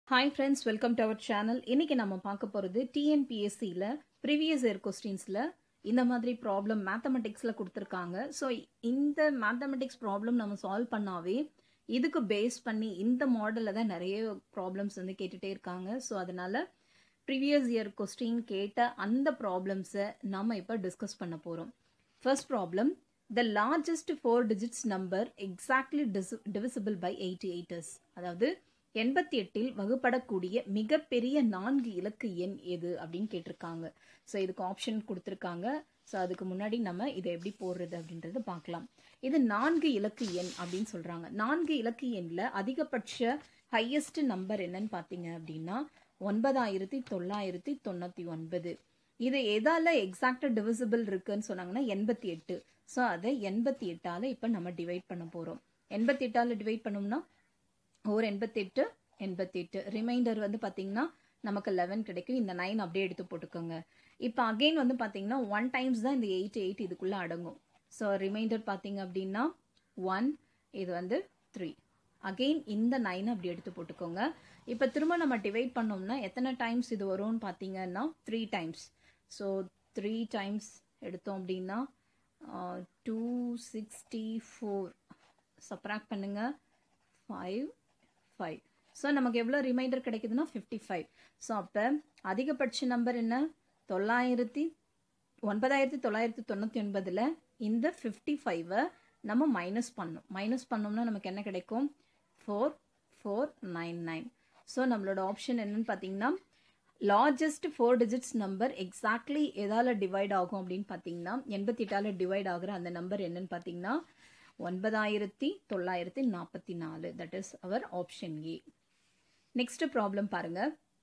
Hi friends welcome to our channel இன்னைக்கு நம்ம பார்க்க போகிறது டிஎன்பிஎஸ்சியில் ப்ரீவியஸ் இயர் கொஸ்டின்ஸில் இந்த மாதிரி ப்ராப்ளம் மேத்தமெட்டிக்ஸில் கொடுத்துருக்காங்க ஸோ இந்த மேத்தமெட்டிக்ஸ் ப்ராப்ளம் நம்ம சால்வ் பண்ணாவே இதுக்கு பேஸ் பண்ணி இந்த மாடலில் தான் நிறைய ப்ராப்ளம்ஸ் வந்து கேட்டுகிட்டே இருக்காங்க ஸோ அதனால ப்ரீவியஸ் இயர் கொஸ்டின் கேட்ட அந்த ப்ராப்ளம்ஸை நம்ம இப்போ டிஸ்கஸ் பண்ண போகிறோம் first problem the largest four digits number exactly divisible by eighty eights அதாவது எண்பத்தி எட்டில் வகுப்படக்கூடிய மிகப்பெரிய நான்கு இலக்கு எண் எது அப்படின்னு கேட்டிருக்காங்க ஸோ இதுக்கு ஆப்ஷன் கொடுத்துருக்காங்க ஸோ அதுக்கு முன்னாடி நம்ம இதை எப்படி போடுறது அப்படின்றத பார்க்கலாம் இது நான்கு இலக்கு எண் அப்படின்னு சொல்றாங்க நான்கு இலக்கு எண்ணில் அதிகபட்ச ஹையஸ்ட் நம்பர் என்னன்னு பார்த்தீங்க அப்படின்னா ஒன்பதாயிரத்தி தொள்ளாயிரத்தி தொண்ணூற்றி ஒன்பது இது எதால எக்ஸாக்டா டிவிசிபிள் இருக்குன்னு சொன்னாங்கன்னா எண்பத்தி எட்டு ஸோ அதை எண்பத்தி எட்டால இப்போ நம்ம டிவைட் பண்ண போகிறோம் எண்பத்தி எட்டால டிவைட் பண்ணோம்னா ஒரு எண்பத்தெட்டு எண்பத்தெட்டு ரிமைண்டர் வந்து பார்த்தீங்கன்னா நமக்கு லெவன் கிடைக்கும் இந்த நைன் அப்படியே எடுத்து போட்டுக்கோங்க இப்போ அகெயின் வந்து பார்த்தீங்கன்னா ஒன் டைம்ஸ் தான் இந்த எயிட் எயிட் இதுக்குள்ளே அடங்கும் ஸோ ரிமைண்டர் பார்த்தீங்க அப்படின்னா ஒன் இது வந்து த்ரீ அகெயின் இந்த நைன் அப்படி எடுத்து போட்டுக்கோங்க இப்போ திரும்ப நம்ம டிவைட் பண்ணோம்னா எத்தனை டைம்ஸ் இது வரும்னு பார்த்தீங்கன்னா three times so three times எடுத்தோம் அப்படின்னா டூ சிக்ஸ்டி ஃபோர் சப்ராக்ட் பண்ணுங்க ஃபைவ் ஃபைவ் ஸோ நமக்கு எவ்வளோ ரிமைண்டர் கிடைக்குதுன்னா ஃபிஃப்டி ஃபைவ் ஸோ அப்போ அதிகபட்ச நம்பர் என்ன தொள்ளாயிரத்தி ஒன்பதாயிரத்தி தொள்ளாயிரத்தி தொண்ணூற்றி ஒன்பதில் இந்த ஃபிஃப்டி ஃபைவை நம்ம மைனஸ் பண்ணோம் மைனஸ் பண்ணோம்னா நமக்கு என்ன கிடைக்கும் four four nine nine so நம்மளோட ஆப்ஷன் என்னன்னு பார்த்தீங்கன்னா largest four digits number exactly எதால டிவைட் ஆகும் அப்படின்னு பார்த்தீங்கன்னா எண்பத்தி எட்டால டிவைட் ஆகுற அந்த நம்பர் என்னன்னு பார்த்தீங்கன்னா ஒன்பதாயிரத்தி தொள்ளாயிரத்தி நாற்பத்தி நாலு that is our option A next problem பாருங்க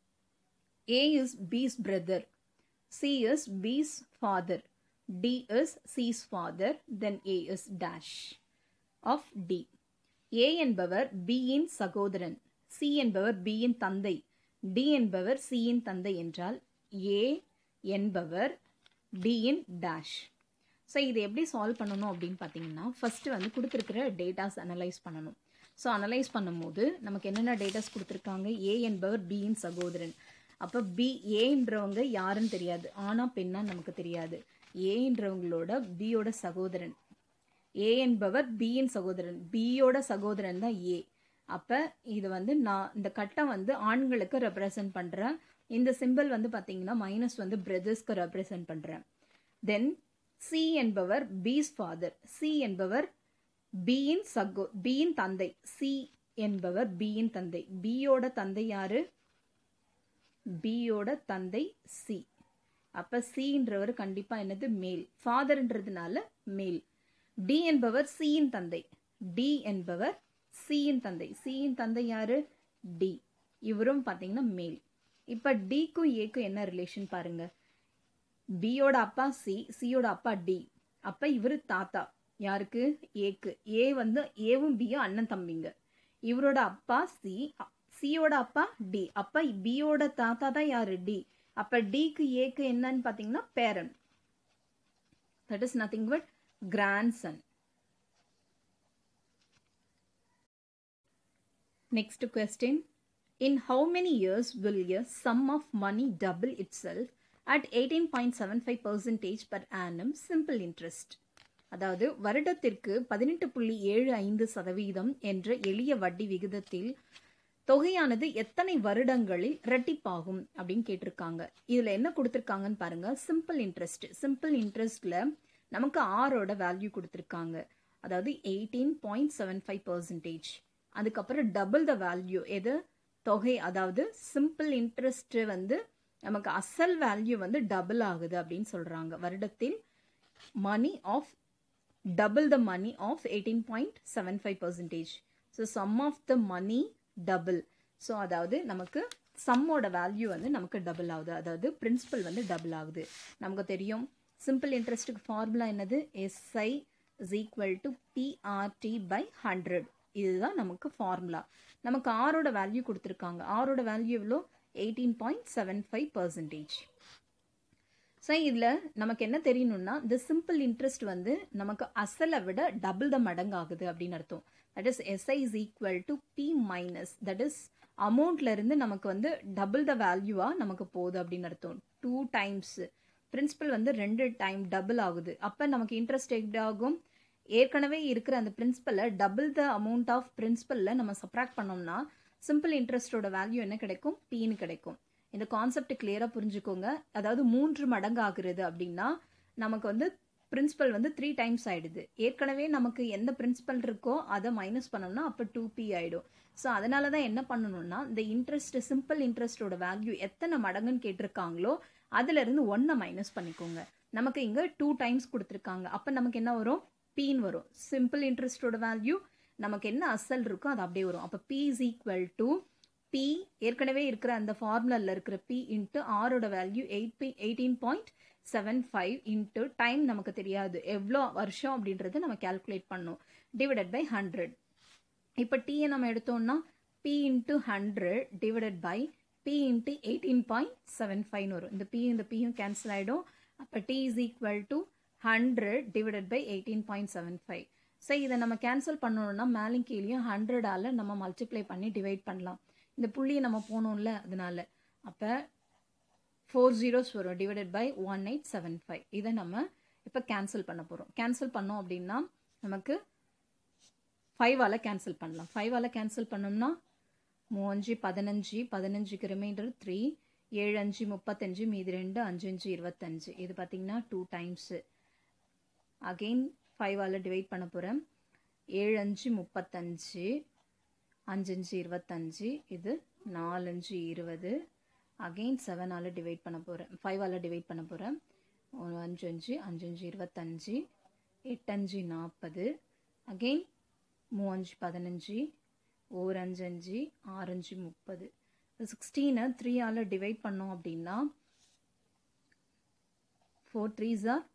A is B's brother C is B's father D is C's father then A is dash of D A என்பவர் பியின் சகோதரன் சி என்பவர் பியின் தந்தை டி என்பவர் சியின் தந்தை என்றால் ஏ என்பவர் டியின் டேஷ் ஸோ இது எப்படி சால்வ் பண்ணணும் அப்படின்னு பார்த்தீங்கன்னா ஃபர்ஸ்ட் வந்து கொடுத்துருக்கிற டேட்டாஸ் அனலைஸ் பண்ணணும் ஸோ அனலைஸ் பண்ணும்போது நமக்கு என்னென்ன டேட்டாஸ் கொடுத்துருக்காங்க ஏ என்பவர் பியின் சகோதரன் அப்போ பி ஏன்றவங்க யாருன்னு தெரியாது ஆனா பெண்ணா நமக்கு தெரியாது ஏன்றவங்களோட பியோட சகோதரன் ஏ என்பவர் பியின் சகோதரன் பியோட சகோதரன் தான் ஏ அப்போ இது வந்து நான் இந்த கட்டம் வந்து ஆண்களுக்கு ரெப்ரசன்ட் பண்ணுறேன் இந்த சிம்பிள் வந்து பார்த்தீங்கன்னா மைனஸ் வந்து பிரதர்ஸ்க்கு ரெப்ரசன்ட் பண்ணுறேன் தென் சி என்பவர் பீஸ் ஃபாதர் சி என்பவர் பியின் சகோ பியின் தந்தை சி என்பவர் பியின் தந்தை பியோட தந்தை யாரு பியோட தந்தை சி அப்ப சின்றவர் கண்டிப்பா என்னது மேல் ஃபாதர்ன்றதுனால மேல் டி என்பவர் சியின் தந்தை டி என்பவர் சியின் தந்தை சியின் தந்தை யாரு டி இவரும் பாத்தீங்கன்னா மேல் இப்ப டிக்கும் ஏக்கும் என்ன ரிலேஷன் பாருங்க பியோட அப்பா சி சியோட அப்பா டி அப்ப இவரு தாத்தா யாருக்கு ஏக்கு ஏ வந்து ஏவும் பியும் அண்ணன் தம்பிங்க இவரோட அப்பா சி சியோட அப்பா டி அப்ப பியோட தாத்தா தான் யாரு டி அப்ப டிக்கு ஏக்கு என்னன்னு பாத்தீங்கன்னா பேரன் that is nothing but grandson next question in how many years will a sum of money double itself at eighteen point seven five percentage per annum simple interest அதாவது வருடத்திற்கு பதினெட்டு புள்ளி ஏழு ஐந்து சதவீதம் என்ற எளிய வட்டி விகிதத்தில் தொகையானது எத்தனை வருடங்களில் ரெட்டிப்பாகும் அப்படின்னு கேட்டிருக்காங்க இதுல என்ன கொடுத்துருக்காங்கன்னு பாருங்க சிம்பிள் இன்ட்ரெஸ்ட் சிம்பிள் இன்ட்ரெஸ்ட்ல நமக்கு ஆரோட வேல்யூ கொடுத்துருக்காங்க அதாவது eighteen point seven five percentage அதுக்கப்புறம் டபுள் த வேல்யூ எது தொகை அதாவது சிம்பிள் இன்ட்ரெஸ்ட் வந்து நமக்கு அசல் வேல்யூ வந்து டபுள் ஆகுது அப்படின்னு சொல்றாங்க வருடத்தில் money of double the money of eighteen point seven five percentage so sum of the money double so அதாவது நமக்கு சம்மோட வேல்யூ வந்து நமக்கு டபுள் ஆகுது அதாவது பிரின்சிபல் வந்து டபுள் ஆகுது நமக்கு தெரியும் சிம்பிள் இன்ட்ரெஸ்ட்டுக்கு ஃபார்முலா என்னது SI is equal to PRT by hundred இதுதான் நமக்கு ஃபார்முலா நமக்கு ஆரோட வேல்யூ கொடுத்துருக்காங்க ஆரோட வேல்யூ எவ்வளோ eighteen point seven five percentage so இதில் நமக்கு என்ன தெரியணும்னா இந்த சிம்பிள் இன்ட்ரெஸ்ட் வந்து நமக்கு அசலை விட டபுள் த மடங்கு ஆகுது அப்படின்னு அர்த்தம் that is SI is equal to P minus that is அமௌண்ட்ல இருந்து நமக்கு வந்து டபுள் த வேல்யூவா நமக்கு போகுது அப்படின்னு அர்த்தம் டூ டைம்ஸ் பிரின்சிபல் வந்து ரெண்டு டைம் டபுள் ஆகுது அப்ப நமக்கு இன்ட்ரெஸ்ட் எப்படி ஆகும் ஏற்கனவே இருக்கிற அந்த பிரின்சிபலை டபுள் த அமௌண்ட் ஆஃப் பிரின்சிபல்ல நம்ம சப்ராக்ட் பண்ணோம்னா சிம்பிள் இன்ட்ரெஸ்டோட வேல்யூ என்ன கிடைக்கும் பீன்னு கிடைக்கும் இந்த கான்செப்ட் கிளியரா புரிஞ்சுக்கோங்க அதாவது மூன்று மடங்கு ஆகுறது அப்படின்னா நமக்கு வந்து பிரின்சிபல் வந்து த்ரீ டைம்ஸ் ஆயிடுது ஏற்கனவே நமக்கு எந்த பிரின்சிபல் இருக்கோ அதை மைனஸ் பண்ணோம்னா அப்போ டூ பி ஆயிடும் ஸோ அதனால தான் என்ன பண்ணணும்னா இந்த இன்ட்ரெஸ்ட் சிம்பிள் இன்ட்ரெஸ்டோட வேல்யூ எத்தனை மடங்குன்னு கேட்டிருக்காங்களோ அதுல இருந்து ஒன்னை மைனஸ் பண்ணிக்கோங்க நமக்கு இங்க டூ டைம்ஸ் கொடுத்துருக்காங்க அப்போ நமக்கு என்ன வரும் பீன்னு வரும் சிம்பிள் இன்ட்ரெஸ்டோட வேல்யூ நமக்கு என்ன அசல் இருக்கோ அது அப்படியே வரும் அப்போ P is equal to P ஏற்கனவே இருக்கிற அந்த ஃபார்முலாவில் இருக்கிற பி இன்ட்டு ஆரோட value eight P eighteen point seven five into time நமக்கு தெரியாது எவ்வளோ வருஷம் அப்படின்றத நம்ம கேல்குலேட் பண்ணோம் டிவைடட் பை ஹண்ட்ரட் இப்போ டீயை நம்ம எடுத்தோம்னா P into hundred divided by P into eighteen point seven ஃபைவ்னு வரும் இந்த பி இந்த பியும் கேன்சல் ஆகிடும் அப்போ T is equal to hundred divided by eighteen point seven five so இதை நம்ம கேன்சல் பண்ணணும்னா மேலும் கீழேயும் ஹண்ட்ரடால் நம்ம மல்டிப்ளை பண்ணி டிவைட் பண்ணலாம் இந்த புள்ளியை நம்ம போனோம்ல அதனால அப்போ ஃபோர் ஜீரோஸ் வரும் divided by one eight seven five இதை நம்ம இப்போ கேன்சல் பண்ண போகிறோம் கேன்சல் பண்ணோம் அப்படின்னா நமக்கு ஃபைவால் கேன்சல் பண்ணலாம் ஃபைவால் கேன்சல் பண்ணோம்னா மூவஞ்சு பதினஞ்சு பதினஞ்சுக்கு ரிமைண்டர் த்ரீ ஏழு அஞ்சு முப்பத்தஞ்சு மீதி ரெண்டு அஞ்சு அஞ்சு இருபத்தஞ்சு இது பார்த்தீங்கன்னா டூ டைம்ஸு அகெயின் ஃபைவால் டிவைட் பண்ண போகிறேன் ஏழு அஞ்சு முப்பத்தஞ்சு அஞ்சஞ்சு இருபத்தஞ்சு இது நாலஞ்சு இருபது அகெயின் செவனால் டிவைட் பண்ண போகிறேன் ஃபைவால் டிவைட் பண்ண போகிறேன் அஞ்சு அஞ்சு அஞ்சஞ்சு இருபத்தஞ்சு எட்டஞ்சு நாற்பது அகெயின் மூவஞ்சு பதினஞ்சு ஓர் அஞ்சு அஞ்சு ஆறஞ்சு முப்பது சிக்ஸ்டீனை த்ரீயால் டிவைட் பண்ணோம் அப்படின்னா ஃபோர் த்ரீஸ் ஆர்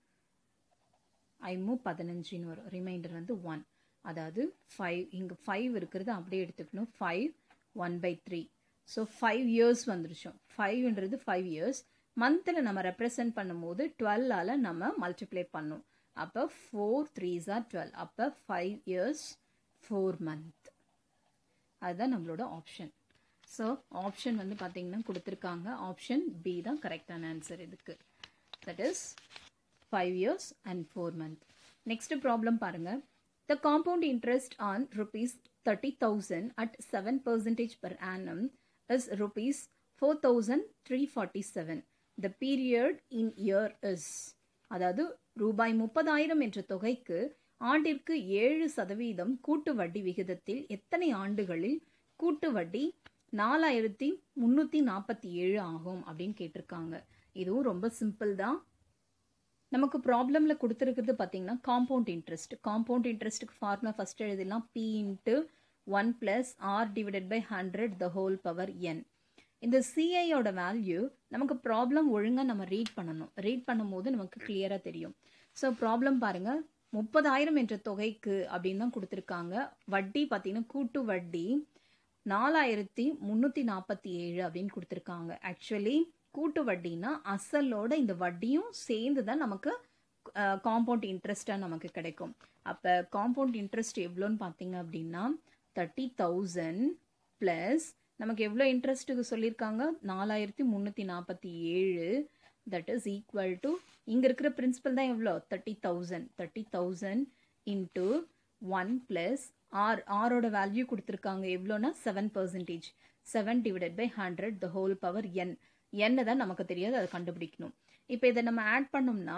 ஐமு பதினஞ்சுன்னு வரும் ரிமைண்டர் வந்து ஒன் அதாவது ஃபைவ் இங்கே ஃபைவ் இருக்கிறது அப்படியே எடுத்துக்கணும் five one by three so five years வந்துருச்சோம் ஃபைவ்ன்றது ஃபைவ் இயர்ஸ் மந்தில் நம்ம ரெப்ரசன்ட் பண்ணும்போது டுவெல்லால் நம்ம மல்டிப்ளை பண்ணோம் அப்போ ஃபோர் த்ரீஸ் ஆர் டுவெல் அப்போ ஃபைவ் இயர்ஸ் ஃபோர் மந்த் அதுதான் நம்மளோட ஆப்ஷன் ஸோ ஆப்ஷன் வந்து பார்த்தீங்கன்னா கொடுத்துருக்காங்க ஆப்ஷன் பி தான் கரெக்டான ஆன்சர் இதுக்கு that is five years and four month next problem பாருங்க the compound interest on rupees thirty thousand at seven percentage per annum is rupees four thousand three forty seven the period in year is அதாவது ரூபாய் முப்பதாயிரம் என்ற தொகைக்கு ஆண்டிற்கு ஏழு சதவீதம் கூட்டு வட்டி விகிதத்தில் எத்தனை ஆண்டுகளில் கூட்டு வட்டி நாலாயிரத்தி முன்னூத்தி நாற்பத்தி ஏழு ஆகும் அப்படின்னு கேட்டிருக்காங்க இதுவும் ரொம்ப சிம்பிள் தான் நமக்கு ப்ராப்ளம்ல கொடுத்துருக்கிறது பார்த்தீங்கன்னா காம்பவுண்ட் இன்ட்ரெஸ்ட் காம்பவுண்ட் இன்ட்ரெஸ்ட்டுக்கு ஃபார்முலா ஃபர்ஸ்ட் எழுதிடலாம் P into one plus R divided by hundred the whole power N இந்த சிஐயோட வேல்யூ நமக்கு ப்ராப்ளம் ஒழுங்காக நம்ம ரீட் பண்ணணும் ரீட் பண்ணும்போது நமக்கு கிளியராக தெரியும் ஸோ ப்ராப்ளம் பாருங்க முப்பதாயிரம் என்ற தொகைக்கு அப்படின்னு தான் கொடுத்துருக்காங்க வட்டி பார்த்தீங்கன்னா கூட்டு வட்டி நாலாயிரத்தி முந்நூற்றி நாற்பத்தி ஏழு அப்படின்னு கொடுத்துருக்காங்க ஆக்சுவலி கூட்டு வட்டினா அசலோட இந்த வட்டியும் சேர்ந்து தான் நமக்கு காம்பவுண்ட் இன்ட்ரெஸ்டாக நமக்கு கிடைக்கும் அப்போ காம்பவுண்ட் இன்ட்ரெஸ்ட் எவ்வளோன்னு பார்த்தீங்க அப்படின்னா தேர்ட்டி தௌசண்ட் ப்ளஸ் நமக்கு எவ்வளோ இன்ட்ரெஸ்ட்டுக்கு சொல்லியிருக்காங்க நாலாயிரத்தி முந்நூற்றி நாற்பத்தி ஏழு தட் இஸ் ஈக்குவல் டு இங்கே இருக்கிற பிரின்சிபல் தான் எவ்வளோ thirty thousand thirty thousand into one plus R ஆரோட வேல்யூ கொடுத்துருக்காங்க எவ்வளோனா seven percentage seven divided by hundred the whole power N என்ன தான் நமக்கு தெரியாது அதை கண்டுபிடிக்கணும் இப்போ இதை நம்ம ஆட் பண்ணோம்னா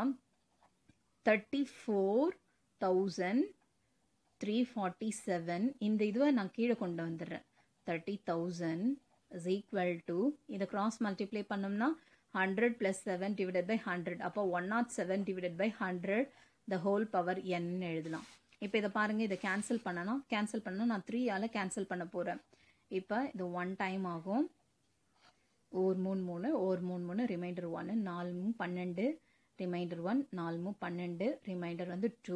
thirty four thousand three forty seven இந்த இதுவை நான் கீழே கொண்டு வந்துடுறேன் thirty thousand is equal to இதை கிராஸ் மல்டிப்ளை பண்ணோம்னா hundred plus seven divided by hundred அப்போ one nought seven divided by hundred the whole power N எழுதலாம் இப்போ இதை பாருங்கள் இதை கேன்சல் பண்ணணும் கேன்சல் பண்ணணும் நான் த்ரீயால் கேன்சல் பண்ண போகிறேன் இப்போ இது ஒன் டைம் ஆகும் ஓர் மூணு மூணு ஓர் மூணு மூணு ரிமைண்டர் ஒன்று நாலு மூணு பன்னெண்டு ரிமைண்டர் ஒன் நாலு மூணு பன்னெண்டு ரிமைண்டர் வந்து டூ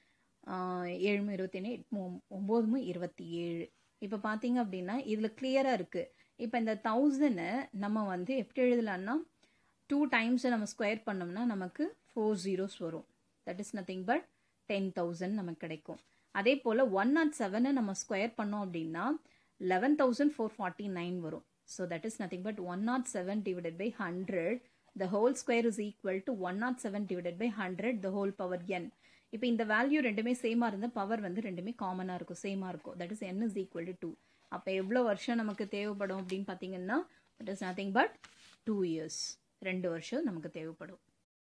ஏழு மூணு இருபத்தி ஒன்று எட்டு ஒம்பது மூணு இருபத்தி ஏழு இப்போ பார்த்தீங்க அப்படின்னா இதில் கிளியராக இருக்குது இப்போ இந்த தௌசண்டை நம்ம வந்து எப்படி எழுதலாம்னா டூ டைம்ஸை நம்ம ஸ்கொயர் பண்ணோம்னா நமக்கு ஃபோர் ஜீரோஸ் வரும் that is nothing but ten thousand நமக்கு கிடைக்கும் அதே போல் ஒன் நாட் செவனை நம்ம ஸ்கொயர் பண்ணோம் அப்படின்னா eleven thousand four forty nine வரும் so that is nothing but one nought seven divided by hundred the whole square is equal to one nought seven divided by hundred the whole power N இப்போ இந்த value ரெண்டுமே சேமாக இருந்தால் power வந்து ரெண்டுமே காமனாக இருக்கும் சேமாக இருக்கும் that is N is equal to two அப்போ எவ்வளோ வருஷம் நமக்கு தேவைப்படும் அப்படின்னு பார்த்தீங்கன்னா that is nothing but two years ரெண்டு வருஷம் நமக்கு தேவைப்படும்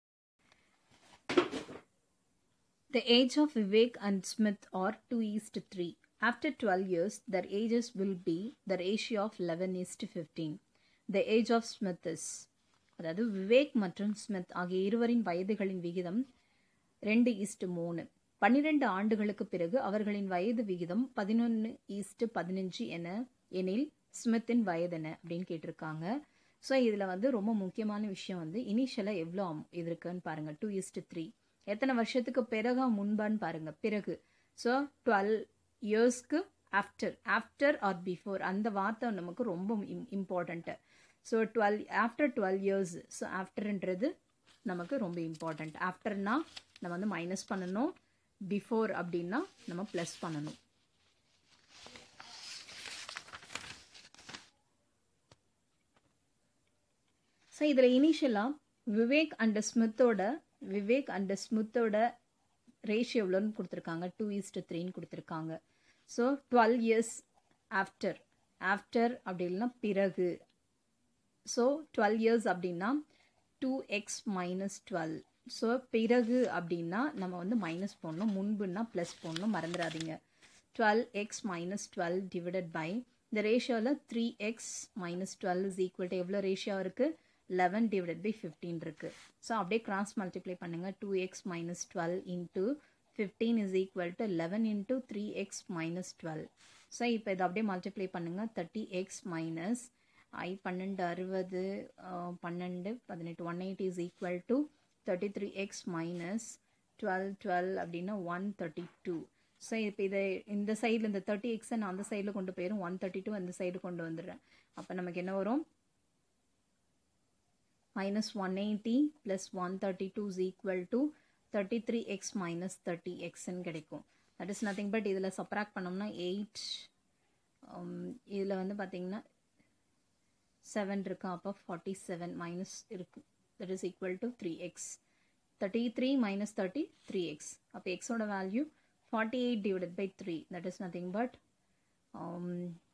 The age of Vivek and Smith are 2 is to 3. After 12 years, their ages will be the ratio of 11 is to 15. The age of Smith is அதாவது விவேக் மற்றும் Smith ஆகிய இருவரின் வயதுகளின் விகிதம் ரெண்டு ஈஸ்ட் மூணு பன்னிரெண்டு ஆண்டுகளுக்கு பிறகு அவர்களின் வயது விகிதம் பதினொன்று ஈஸ்ட் பதினஞ்சு என எனில் ஸ்மித்தின் வயது என்ன அப்படின்னு கேட்டிருக்காங்க ஸோ இதில் வந்து ரொம்ப முக்கியமான விஷயம் வந்து இனிஷியலாக எவ்வளோ இது இருக்குன்னு பாருங்கள் டூ ஈஸ்ட் த்ரீ எத்தனை வருஷத்துக்கு பிறகு முன்பான்னு பாருங்க பிறகு ஸோ டுவெல் இயர்ஸ்க்கு ஆஃப்டர் ஆஃப்டர் ஆர் பிஃபோர் அந்த வார்த்தை நமக்கு ரொம்ப important so twelve after twelve years so ஆஃப்டர்ன்றது நமக்கு ரொம்ப இம்பார்ட்டண்ட் ஆஃப்டர்னா நம்ம வந்து மைனஸ் பண்ணணும் பிஃபோர் அப்படின்னா நம்ம ப்ளஸ் பண்ணணும் ஸோ இதில் இனிஷியலாக விவேக் அண்ட் ஸ்மித்தோட விவேக் அண்ட் ஸ்மித்தோட ரேஷியோ எவ்வளோன்னு கொடுத்துருக்காங்க டூ ஈஸ்ட் த்ரீன்னு கொடுத்துருக்காங்க so twelve years after after அப்படி இல்லைன்னா பிறகு ஸோ டுவெல் இயர்ஸ் அப்படின்னா two X minus twelve so பிறகு அப்படின்னா நம்ம வந்து மைனஸ் போடணும் முன்புன்னா ப்ளஸ் போடணும் மறந்துடாதீங்க twelve X minus twelve divided by இந்த ரேஷியோவில் three X minus twelve is equal to எவ்வளோ ரேஷியோ இருக்குது லெவன் டிவைடட் பை ஃபிஃப்டீன் இருக்குது ஸோ அப்படியே கிராஸ் மல்டிப்ளை பண்ணுங்கள் two X minus twelve into fifteen is equal to eleven into three X minus twelve so இப்போ இதை அப்படியே multiply பண்ணுங்கள் thirty X minus ஐ பன்னெண்டு அறுபது பன்னெண்டு பதினெட்டு one eight is equal to thirty three X minus twelve twelve அப்படின்னா one thirty two so இப்போ இதை இந்த சைடில் இந்த தேர்ட்டி எக்ஸை நான் அந்த சைடில் கொண்டு போயிடும் ஒன் தேர்ட்டி டூ அந்த சைடு கொண்டு வந்துடுறேன் அப்போ நமக்கு என்ன வரும் minus 180 plus 132 is equal to 33x minus 30x ன்னு கிடைக்கும் that is nothing but இதில் subtract பண்ணோம்னா 8 இதில் வந்து பார்த்தீங்கன்னா 7 இருக்கு அப்போ 47 minus இருக்கு that is equal to 3x 33 minus 30 3x அப்போ x ஓட value 48 divided by 3 that is nothing but um,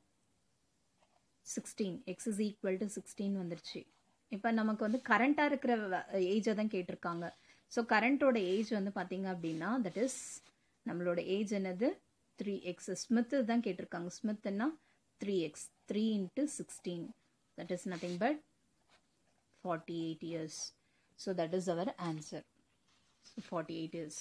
16 x is equal to 16 வந்துருச்சு இப்போ நமக்கு வந்து கரண்ட்டாக இருக்கிற ஏஜை தான் கேட்டிருக்காங்க ஸோ கரண்ட்டோட ஏஜ் வந்து பார்த்தீங்க அப்படின்னா தட் இஸ் நம்மளோட ஏஜ் என்னது த்ரீ எக்ஸ் ஸ்மித்து தான் கேட்டிருக்காங்க ஸ்மித்னா three X three into sixteen that is nothing but forty eight years so that is our answer forty eight years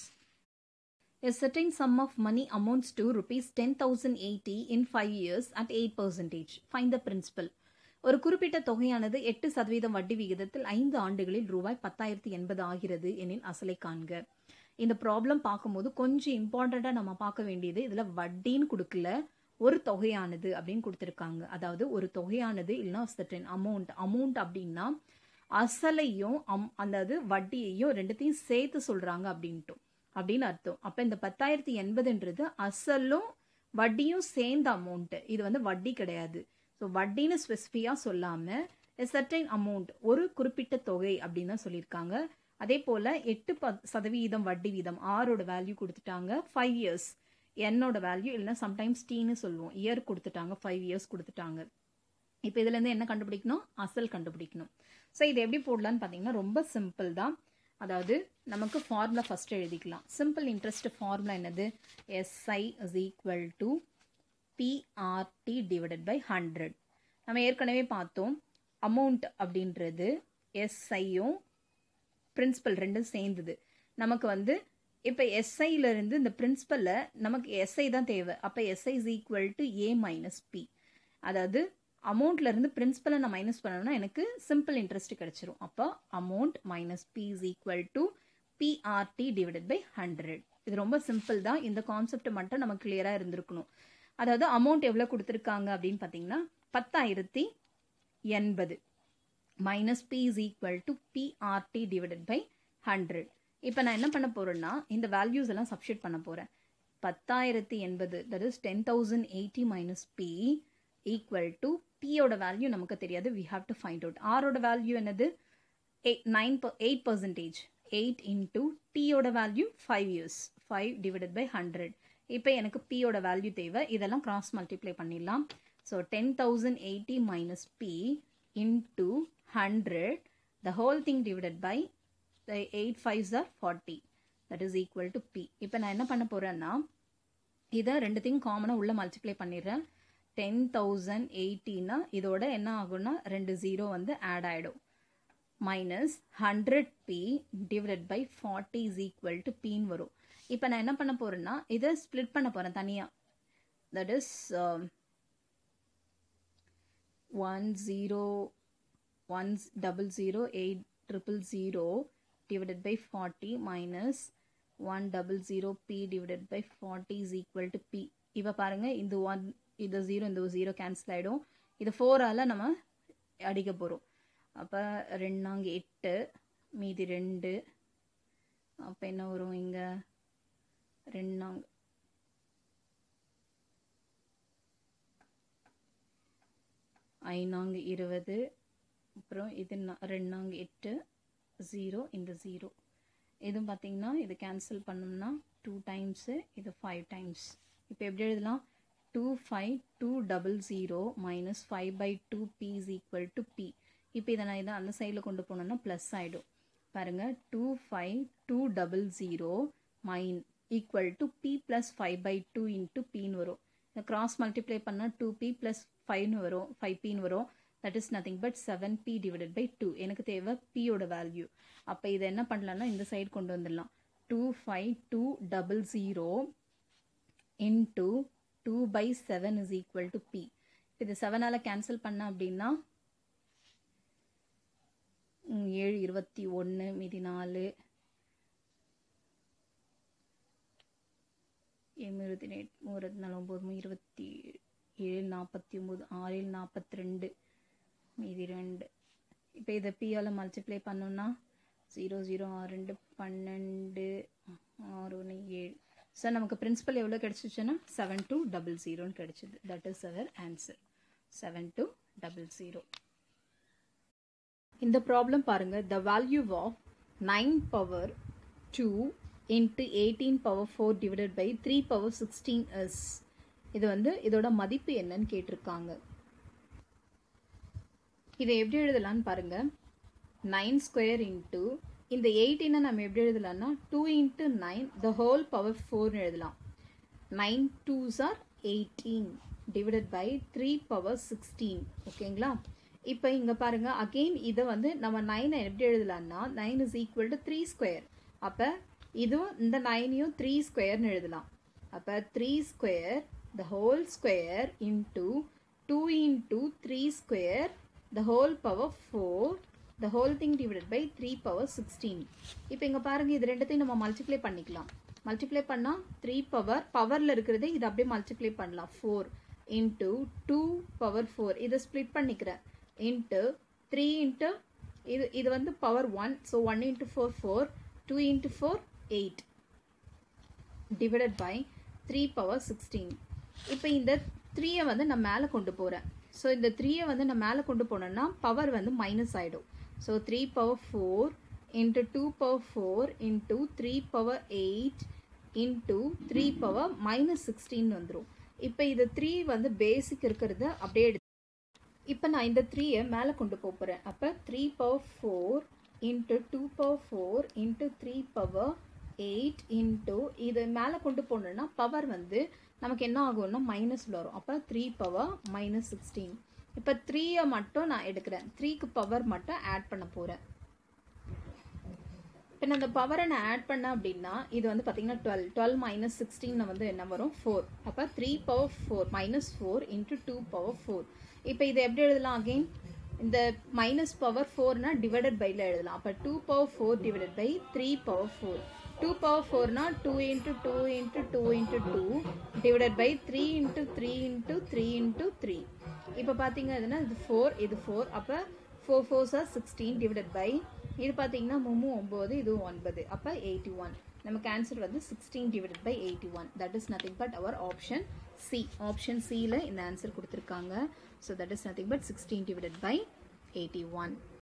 A certain sum of money amounts to rupees 10,080 in 5 years at 8 percentage. Find the principal. ஒரு குறிப்பிட்ட தொகையானது எட்டு சதவீதம் வட்டி விகிதத்தில் ஐந்து ஆண்டுகளில் ரூபாய் பத்தாயிரத்தி எண்பது ஆகிறது எனில் அசலை காண்க இந்த ப்ராப்ளம் பார்க்கும்போது கொஞ்சம் இம்பார்ட்டண்ட்டாக நம்ம பார்க்க வேண்டியது இதில் வட்டின்னு கொடுக்கல ஒரு தொகையானது அப்படின்னு கொடுத்துருக்காங்க அதாவது ஒரு தொகையானது இல்லைன்னா சர்டன் அமௌண்ட் அமௌண்ட் அப்படின்னா அசலையும் அம் அதாவது வட்டியையும் ரெண்டுத்தையும் சேர்த்து சொல்கிறாங்க அப்படின்ட்டு அப்படின்னு அர்த்தம் அப்போ இந்த பத்தாயிரத்தி எண்பதுன்றது அசலும் வட்டியும் சேர்ந்த அமௌண்ட்டு இது வந்து வட்டி கிடையாது ஸோ வட்டின்னு ஸ்பெசிஃபிக்காக சொல்லாமல் எ சர்டைன் அமௌண்ட் ஒரு குறிப்பிட்ட தொகை அப்படின்னு தான் சொல்லியிருக்காங்க அதே போல் எட்டு ப சதவீதம் வட்டி வீதம் ஆரோட வேல்யூ கொடுத்துட்டாங்க ஃபைவ் இயர்ஸ் என்னோட வேல்யூ இல்லைன்னா சம்டைம்ஸ் டீன்னு சொல்லுவோம் இயர் கொடுத்துட்டாங்க ஃபைவ் இயர்ஸ் கொடுத்துட்டாங்க இப்போ இதுலேருந்து என்ன கண்டுபிடிக்கணும் அசல் கண்டுபிடிக்கணும் ஸோ இது எப்படி போடலான்னு பார்த்தீங்கன்னா ரொம்ப சிம்பிள் தான் அதாவது நமக்கு ஃபார்முலா ஃபஸ்ட்டு எழுதிக்கலாம் சிம்பிள் இன்ட்ரெஸ்ட் ஃபார்முலா என்னது SI is equal to PRT divided by hundred நம்ம ஏற்கனவே பார்த்தோம் அமௌண்ட் அப்படின்றது எஸ்ஐயும் பிரின்சிபல் ரெண்டும் சேர்ந்தது நமக்கு வந்து இப்போ எஸ்ஐலேருந்து இந்த பிரின்சிபலில் நமக்கு எஸ்ஐ தான் தேவை அப்போ SI is equal to A minus P அதாவது அமௌண்ட்லேருந்து பிரின்சிபலை நான் மைனஸ் பண்ணணும்னா எனக்கு சிம்பிள் இன்ட்ரெஸ்ட் கிடச்சிரும் அப்போ amount minus P is equal to PRT divided by hundred இது ரொம்ப சிம்பிள் தான் இந்த கான்செப்ட் மட்டும் நமக்கு கிளியராக இருந்திருக்கணும் அதாவது அமௌண்ட் எவ்வளோ கொடுத்துருக்காங்க அப்படின்னு பார்த்தீங்கன்னா பத்தாயிரத்தி எண்பது minus P is equal to PRT divided by hundred இப்போ நான் என்ன பண்ண போகிறேன்னா இந்த வேல்யூஸ் எல்லாம் சப்ஸ்டியூட் பண்ண போகிறேன் பத்தாயிரத்தி எண்பது that is ten thousand eighty minus P equal to பியோட வேல்யூ நமக்கு தெரியாது we have to find out ஆரோட வேல்யூ என்னது nine eight percentage eight into டியோட value five years five divided by hundred இப்போ எனக்கு பியோட வேல்யூ தேவை இதெல்லாம் கிராஸ் மல்டிப்ளை பண்ணிடலாம் so ten thousand eighty minus P into hundred the whole thing divided by the eight fives are forty that is equal to P இப்போ நான் என்ன பண்ண போகிறேன்னா இதை ரெண்டுத்தையும் காமனாக உள்ள மல்டிப்ளை பண்ணிடுறேன் டென் தௌசண்ட் எயிட்டின்னா இதோட என்ன ஆகும்னா ரெண்டு ஜீரோ வந்து ஆட் ஆகிடும் minus hundred P divided by forty is equal to பின்னு வரும் இப்போ நான் என்ன பண்ண போகிறேன்னா இதை ஸ்ப்ளிட் பண்ண போகிறேன் தனியாக that is one zero one double zero eight triple zero divided by 40 minus 1 double zero p divided by 40 is equal to p இவ பாருங்க இந்த ஒன் இது ஜீரோ இந்த ஜீரோ கேன்சல் ஆகிடும் இது ஃபோரால் நம்ம அடிக்க போகிறோம் அப்போ ரெண்டாங்க எட்டு மீதி ரெண்டு அப்போ என்ன வரும் இங்கே ரெண்டாங்க ஐநாங்க இருபது அப்புறம் இது ரெண்டாங்க எட்டு ஜீரோ இந்த ஜீரோ இதுவும் பார்த்தீங்கன்னா இது கேன்சல் பண்ணோம்னா டூ டைம்ஸு இது ஃபைவ் டைம்ஸ் இப்போ எப்படி எழுதலாம் two five two double zero minus five by two P is equal to P இப்போ இதை நான் இதை அந்த சைடில் கொண்டு போனோம்னா ப்ளஸ் ஆகிடும் பாருங்கள் two five two double zero மைன் equal to P plus five by two into பின்னு வரும் இந்த கிராஸ் மல்டிப்ளை பண்ணால் டூ பி ப்ளஸ் ஃபைவ்னு வரும் ஃபைவ் பின்னு வரும் that is nothing but seven P divided by two எனக்கு தேவை பியோட வேல்யூ அப்போ இதை என்ன பண்ணலாம்னா இந்த சைடு கொண்டு வந்துடலாம் two five two double zero into two by seven is equal to P இது செவனால் கேன்சல் பண்ண அப்படின்னா ஏழு இருபத்தி ஒன்று மீதி நாலு இருபத்தி எட்டு மூணு நாலு ஒம்பது இருபத்தி ஏழு நாற்பத்தி ஒம்பது ஆறு நாற்பத்தி ரெண்டு மீதி ரெண்டு இப்போ இதை பியால் மல்டிப்ளை பண்ணோம்னா ஜீரோ ஜீரோ ஆறு ரெண்டு பன்னெண்டு ஆறு ஒன்று ஏழு சார் நமக்கு பிரின்சிபல் எவ்வளோ கிடச்சிச்சுன்னா செவன் டூ டபுள் ஜீரோன்னு கிடச்சிது that is our answer seven two double zero இந்த ப்ராப்ளம் பாருங்க the value of nine power two into eighteen power four divided by three power sixteen is இது வந்து இதோட மதிப்பு என்னன்னு கேட்டிருக்காங்க இதை எப்படி எழுதலான்னு பாருங்க நைன் ஸ்கொயர் இன்ட்டு இந்த எயிட்டீனை நம்ம எப்படி எழுதலாம்னா two into nine the whole power ஃபோர்னு எழுதலாம் nine twos are eighteen divided by three power sixteen ஓகேங்களா இப்போ இங்கே பாருங்க அகெயின் இதை வந்து நம்ம நைனை எப்படி எழுதலாம்னா nine is equal to three square அப்போ இதுவும் இந்த நைனையும் த்ரீ ஸ்கொயர்னு எழுதலாம் அப்போ three square the whole square into 2 into 3 square the whole power 4 the whole thing divided by 3 power 16 இப்போ இங்க பாருங்க இது ரெண்டுத்தையும் நம்ம மல்டிப்ளை பண்ணிக்கலாம் மல்டிப்ளை பண்ணா 3 பவர் பவர்ல இருக்கிறது இது அப்படியே மல்டிப்ளை பண்ணலாம் 4 இன்ட்டு டூ பவர் ஃபோர் இதை ஸ்ப்ளிட் பண்ணிக்கிறேன் இன்ட்டு த்ரீ இன்ட்டு இது இது வந்து power one so one into four four two into four eight divided by three power sixteen இப்போ இந்த த்ரீயை வந்து நான் மேலே கொண்டு போகிறேன் ஸோ இந்த த்ரீயை வந்து நான் மேலே கொண்டு போனேன்னா பவர் வந்து மைனஸ் ஆகிடும் so three power four into two power four into three power eight into three power minus sixteen வந்துடும் இப்போ இது த்ரீ வந்து பேசிக் இருக்கிறத அப்படியே எடுத்து இப்போ நான் இந்த த்ரீயை மேலே கொண்டு போக போகிறேன் அப்போ three power four into two power four into three power eight into இது மேலே கொண்டு போனோம்னா பவர் வந்து நமக்கு என்ன ஆகும்னா மைனஸில் வரும் அப்போ த்ரீ பவர் மைனஸ் சிக்ஸ்டீன் இப்போ த்ரீயை மட்டும் நான் எடுக்கிறேன் த்ரீக்கு பவர் மட்டும் ஆட் பண்ண போகிறேன் இப்போ நான் இந்த பவரை நான் ஆட் பண்ணேன் அப்படின்னா இது வந்து பார்த்தீங்கன்னா டுவெல் டுவெல் மைனஸ் சிக்ஸ்டீன் வந்து என்ன வரும் ஃபோர் அப்போ three power four minus four into two power four இப்போ இதை எப்படி எழுதலாம் அகெயின் இந்த மைனஸ் பவர் ஃபோர்னா டிவைடட் பைல எழுதலாம் அப்போ two power four divided by three power four two power ஃபோர்னா two into two into two into two divided by three into three into three into three இப்போ பார்த்தீங்க அதுனா இது ஃபோர் இது ஃபோர் அப்போ four fours are sixteen divided by இது பார்த்தீங்கன்னா மூணு ஒம்பது இது ஒன்பது அப்போ எயிட்டி ஒன் நமக்கு ஆன்சர் வந்து sixteen divided by eighty one that is nothing but our option C option சியில் இந்த ஆன்சர் கொடுத்துருக்காங்க so that is nothing but sixteen divided by eighty one